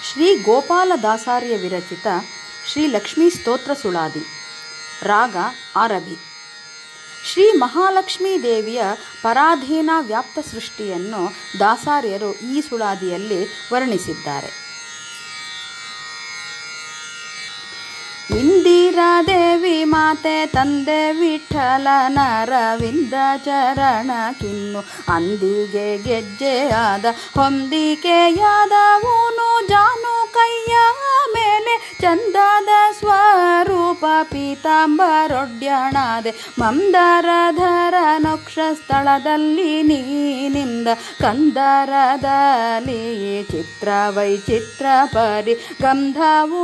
ಶ್ರೀ ಗೋಪಾಲದಾಸಾರ್ಯ ವಿರಚಿತ ಶ್ರೀ ಲಕ್ಷ್ಮೀ ಸ್ತೋತ್ರ ಸುಳಾದಿ ರಾಗ ಆರಭಿ ಶ್ರೀ ಮಹಾಲಕ್ಷ್ಮೀ ದೇವಿಯ ಪರಾಧೀನ ವ್ಯಾಪ್ತ ಸೃಷ್ಟಿಯನ್ನು ದಾಸಾರ್ಯರು ಈ ಸುಳಾದಿಯಲ್ಲಿ ವರ್ಣಿಸಿದ್ದಾರೆ ಇಂದಿರಾದೇವಿ ಮಾತೆ ತಂದೆ ವಿಠಲನರವಿಂದ ಚರಣ ಕಿನ್ನು ಅಂದಿಗೆ ಗೆಜ್ಜೆಯಾದ ಹೊಂದಿಕೆಯಾದವನು ಜಾನು ಕೈಯ ಮೇಲೆ ಚಂದದ ಸ್ವರೂಪ ಪೀತಾಂಬರೊಡ್ಯಣಾದೆ ಮಂದರಧರ ನಕ್ಷ ಸ್ಥಳದಲ್ಲಿ ನೀನಿಂದ ಕಂದರದಲ್ಲಿ ಚಿತ್ರ ವೈಚಿತ್ರ ಪರಿ ಗಂಧವು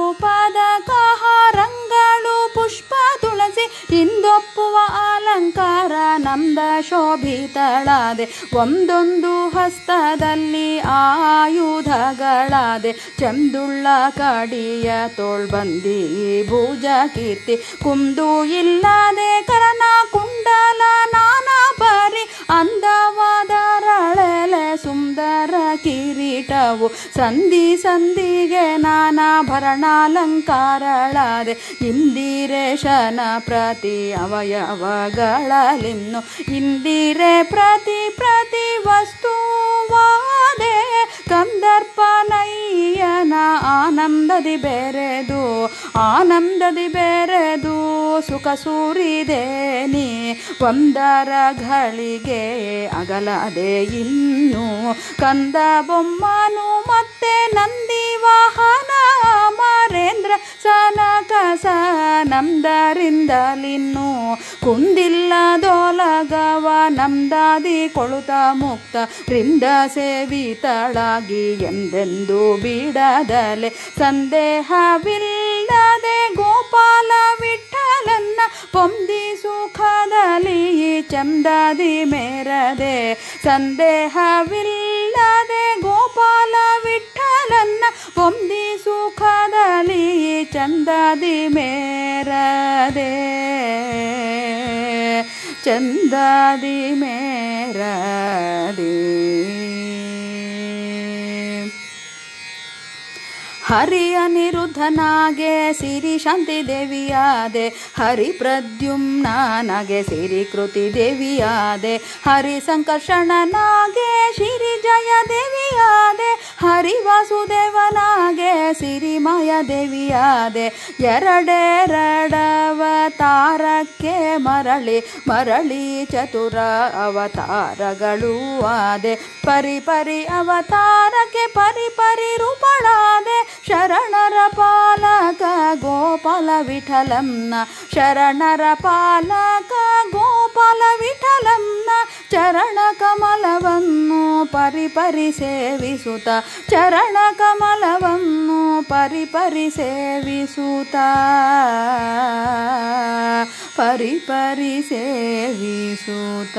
ಪದಕಹಾರಂಗಳು ಪುಷ್ಪ ತುಳಸಿ ಇಂದೊಪ್ಪುವ ಅಲಂಕಾರ ನಮ್ದ ಶೋಭಿತಳಾದೆ ಒಂದೊಂದು ಹಸ್ತದಲ್ಲಿ ಆಯುಧಗಳಾದೆ ಚಂದುಳ್ಳ ಕಡಿಯ ತೋಳ್ಬಂದಿ ಭುಜ ಕೀರ್ತಿ ಕುಂದು ಇಲ್ಲದೆ ಕರನ ಕುಂಡಲ ನಾನಾ ಪರಿ ಅಂದವಾದರಳೆಲೆ ಸುಂದರ ಕಿರೀಟವು ಸಂಧಿ ಸಂಧಿಗೆ ನಾನಾಭರಣಾಲಂಕಾರಳಾದೆ ಇಂದಿರೇಶನ ಪ್ರತಿ ಅವಯವಗಳಲಿನ್ನು ಇಂದಿರೆ ಪ್ರತಿ ಪ್ರತಿ ವಸ್ತುವಾದೆ ಕಂದರ್ಪನಯ್ಯನ ಆನಂದದಿ ಬೆರೆದು ಆನಂದದಿ ಬೆರೆದು ಸುಖ ಸೂರಿದೇನಿ ಒಂದರ ಘಳಿಗೆ ಅಗಲದೆ ಇನ್ನು ಕಂದ ಬೊಮ್ಮನು ಮತ್ತೆ ನಂದಿ ವಾಹನ ಮರೇಂದ್ರ ಸನಕಸ ನಮ್ದರಿಂದಲಿನ್ನು ಕುಂದಿಲ್ಲದೊಲಗವ ನಮ್ದಾದಿ ಕೊಳುತ ಮುಕ್ತ ರಿಂದ ಸೇವಿತಳಾಗಿ ಎಂದೆಂದು ಬಿಡದಲೆ ಸಂದೇಹವಿಲ್ಲದೆ ಗೋಪಾಲ ವಿಠಲನ್ನ ಪೊಂದಿ ಸುಖದಲ್ಲಿ ಚಂದದಿ ಮೇರದೆ ಸಂದೇಹವಿಲ್ಲದೆ ಗೋಪಾಲ ವಿಠಲನ್ನ ಪೊಂದಿ ಸುಖದಲ್ಲಿ ಚಂದದಿ ಮೇರದೆ ಚಂದದಿ ಮೇರದೆ ಹರಿಯ ನಿರುದ್ಧನಾಗೆ ಸಿರಿ ಶಾಂತಿ ದೇವಿಯಾದೆ ಹರಿ ಪ್ರದ್ಯುಮ್ನಾಗೆ ಸಿರಿ ಕೃತಿ ದೇವಿಯಾದೆ ಹರಿ ಸಂಕರ್ಷಣನಾಗೆ ಶಿರಿ ಜಯ ದೇವಿಯಾದೆ ಹರಿ ವಾಸುದೇವನಾಗೆ ಸಿರಿಮಯ ದೇವಿಯಾದೆ ಎರಡೆರಡವತಾರಕ್ಕೆ ಮರಳಿ ಮರಳಿ ಚತುರ ಅವತಾರಗಳು ಆದೆ ಪರಿ ಪರಿ ಅವತಾರಕ್ಕೆ ಪರಿ ಪರಿ ರೂಪಳಾದೆ ಶರಣರ ಪಾಲಕ ಗೋಪಾಲ ವಿಠಲಂನ ಶರಣರ ಪಾಲಕ ಗೋಪಾಲ ವಿಠಲಂನ ಚರಣ ಕಮಲವನ್ನು ಪರಿ ಪರಿ ಸೇವಿಸುತ್ತ ಚರಣ ಕಮಲವನ್ನು ಪರಿ ಪರಿ ಸೇವಿಸುತ್ತ ಪರಿ ಪರಿ ಸೇವಿಸುತ್ತ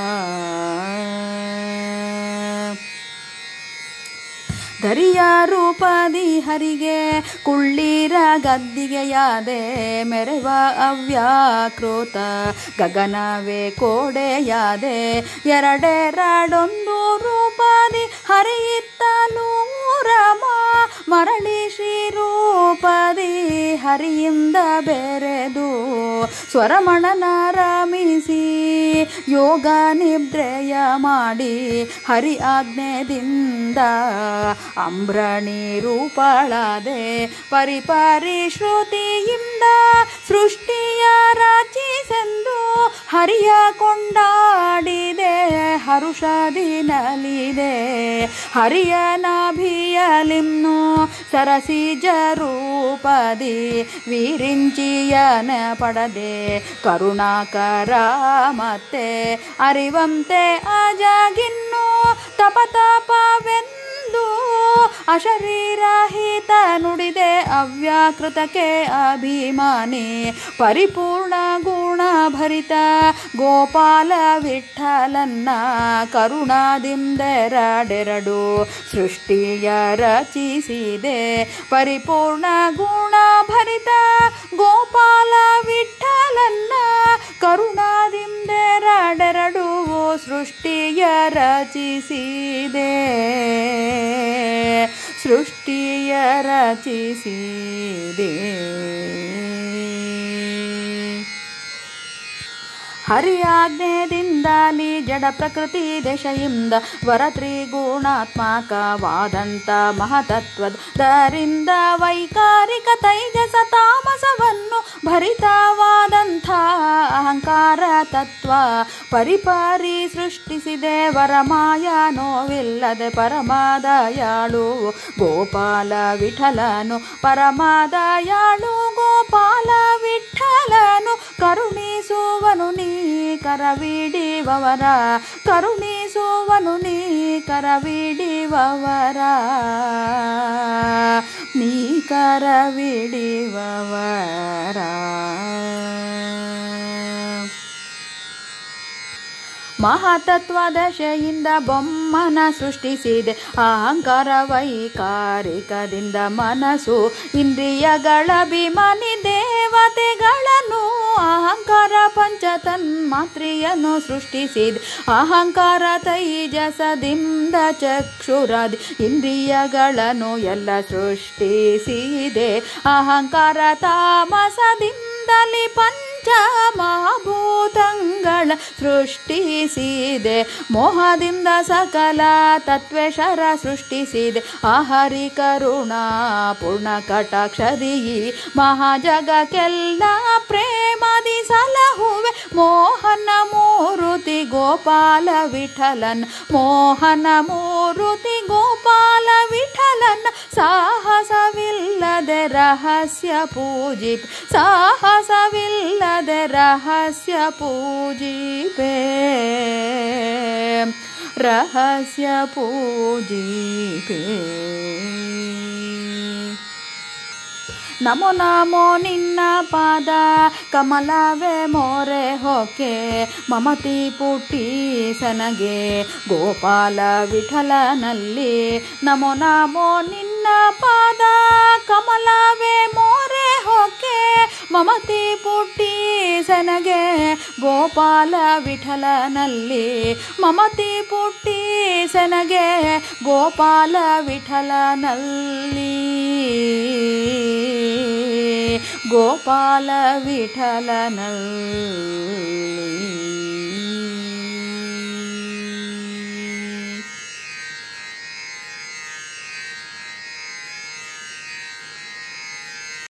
ಧರಿಯ ರೂಪದಿ ಹರಿಗೆ ಕುಳ್ಳಿರ ಗದ್ದಿಗೆಯಾದೆ ಮೆರವ ಅವ್ಯಾಕೃತ ಗಗನವೇ ಕೋಡೆಯಾದೆ ಎರಡೆರಡೊಂದು ರೂಪದಿ ಹರಿಯಿತ್ತಲು ರಮ ಮರಳಿ ಶ್ರೀ ರೂಪದಿ ಹರಿಯಿಂದ ಬೆರೆದು ಸ್ವರಮಣನ ರಮಿಸಿ ಯೋಗ ನಿದ್ರೆಯ ಮಾಡಿ ಹರಿ ಆಜ್ಞೆದಿಂದ ಅಂಬ್ರಣಿ ರೂಪಳಾದೆ ಪರಿಪರಿ ಶ್ರುತಿಯಿಂದ ಸೃಷ್ಟಿಯ ರಚಿಸೆಂದು ಹರಿಯ ಕೊಂಡಾಡಿದೆ ಹರುಷದಿ ನಲಿದೆ ಹರಿಯ ನಾಭಿಯಲಿನ್ನು ಸರಸಿಜ ರೂಪದಿ ವೀರಿಂಚಿಯನ ಪಡದೆ ಕರುಣಾಕರ ಮತ್ತೆ ಅರಿವಂತೆ ಅಜಗಿನ್ನು ತಪ ತಪವೆಂದು ಅಶರೀರಹಿತ ನುಡಿದೆ ಅವ್ಯಾಕೃತಕ್ಕೆ ಅಭಿಮಾನಿ ಪರಿಪೂರ್ಣ ಗುಣ ಭರಿತ ಗೋಪಾಲ ವಿಠಲನ್ನ ಕರುಣಾದಿಂದೆರಡೆರಡು ಸೃಷ್ಟಿಯ ರಚಿಸಿದೆ ಪರಿಪೂರ್ಣ ಗುಣ ಭರಿತ ಗೋಪಾಲ ವಿಠಲನ್ನ ಕರುಣಾದಿಂದೆರಡೆರಡು ಸೃಷ್ಟಿಯ ರಚಿಸಿದೆ ಸೃಷ್ಟಿಯ ಸೃಷ್ಟಿಯ ರಚಿಸಿದೆ ಹರಿಯಾಜ್ಞೆದಿಂದಲಿ ಜಡ ಪ್ರಕೃತಿ ದಶೆಯಿಂದ ವರ ತ್ರಿಗುಣಾತ್ಮಕವಾದಂಥ ಮಹತತ್ವದರಿಂದ ವೈಕಾರಿಕ ತೈಜಸ ತಾಮಸವನ್ನು ಭರಿತವಾದಂಥ ಅಹಂಕಾರ ತತ್ವ ಪರಿಪಾರಿ ಸೃಷ್ಟಿಸಿದೆ ವರಮಾಯ ನೋವಿಲ್ಲದೆ ಪರಮದಯಾಳು ಗೋಪಾಲ ವಿಠಲನು ಪರಮದಯಾಳು ಗೋಪಾಲ ವಿಠಲನು ಕರುಣಿಸುವನು ನೀ ಕರವಿಡಿವವರ ಕರುಣಿಸುವನು ನೀ ಕರವಿಡಿವವರ ನೀ ಕರವಿಡಿವವರ ಮಹತತ್ವ ದಶೆಯಿಂದ ಬೊಮ್ಮನ ಸೃಷ್ಟಿಸಿದೆ ಅಹಂಕಾರ ವೈಕಾರಿಕದಿಂದ ಮನಸ್ಸು ಇಂದ್ರಿಯಗಳ ಅಭಿಮಾನಿ ದೇವತೆಗಳನ್ನು ಅಹಂಕಾರ ಪಂಚತನ್ಮಾತ್ರೆಯನ್ನು ಸೃಷ್ಟಿಸಿದೆ ಅಹಂಕಾರ ತೈಜಸದಿಂದ ಚಕ್ಷುರಾದಿ ಇಂದ್ರಿಯಗಳನ್ನು ಎಲ್ಲ ಸೃಷ್ಟಿಸಿದೆ ಅಹಂಕಾರ ತಾಮಸದಿಂದಲೇ ಪಂಚ ಮಹಾಭೂತಗಳ ಸೃಷ್ಟಿಸಿದೆ ಮೋಹದಿಂದ ಸಕಲ ತತ್ವೇಶರ ಸೃಷ್ಟಿಸಿದೆ ಆಹರಿ ಕರುಣ ಪೂರ್ಣ ಕಟಾಕ್ಷರಿ ಮಹಾಜಗಕ್ಕೆಲ್ಲ ಪ್ರೇಮದಿ ಸಲಹುವೆ ಮೋಹನ ಮೂರುತಿ ಗೋಪಾಲ ವಿಠಲನ್ ಮೋಹನ ಮೂರುತಿ ಗೋಪಾಲ ವಿಠಲನ್ ಸಾಹಸವಿಲ್ಲದೆ ರಹಸ್ಯ ಪೂಜಿ ಸಾಹಸವಿಲ್ಲದೆ ರಹಸ್ಯ ಪೂಜಿಪೆ ರಹಸ್ಯ ಪೂಜಿಪೆ ನಮೋ ನಮೋ ನಿನ್ನ ಪಾದ ಕಮಲವೇ ಮೋರೆ ಹೊಕೆ ಮಮತಿ ಪುಟ್ಟಿ ಸನಗೆ ಗೋಪಾಲ ವಿಠಲನಲ್ಲಿ ನಮೋ ನಮೋ ನಿನ್ನ ಪಾದ ಕಮಲವೇ ಮೋರೆ ಹೊಕೆ ಮಮತಿ ಪುಟ್ಟಿ ಸನಗೆ ಗೋಪಾಲ ವಿಠಲನಲ್ಲಿ ಮಮತಿ ಪುಟ್ಟಿ ಸನಗೆ ಗೋಪಾಲ ವಿಠಲನಲ್ಲಿ ಗೋಪಾಲ ವಿಠಲನಲ್ಲಿ